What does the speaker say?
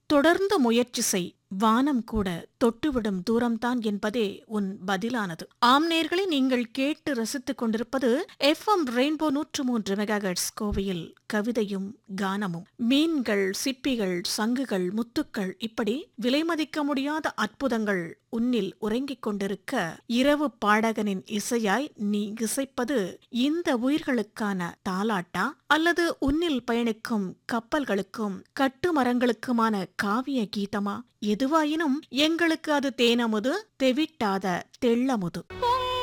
தொடர்ந்து முயற்சி செய் வானம் கூட தொட்டுவிடும் தூரம்தான் என்பதே உன் பதிலானது ஆம் நேர்களே நீங்கள் கேட்டு ரசித்துக் கொண்டிருப்பது எஃப் எம் ரெயின்போ நூற்று மூன்று மெகாஹெட்ஸ் கோவையில் கவிதையும் கானமும் மீன்கள் சிப்பிகள் சங்குகள் முத்துக்கள் இப்படி விலைமதிக்க முடியாத அற்புதங்கள் உன்னில் உறங்கிக் கொண்டிருக்க இரவு பாடகனின் இசையாய் நீ இசைப்பது இந்த உயிர்களுக்கான தாலாட்டா அல்லது உன்னில் பயணிக்கும் கப்பல்களுக்கும் கட்டுமரங்களுக்குமான காவிய கீதமா எதுவாயினும் எங்களுக்கு அது தேனமுது தெவிட்டாத தெள்ளமுது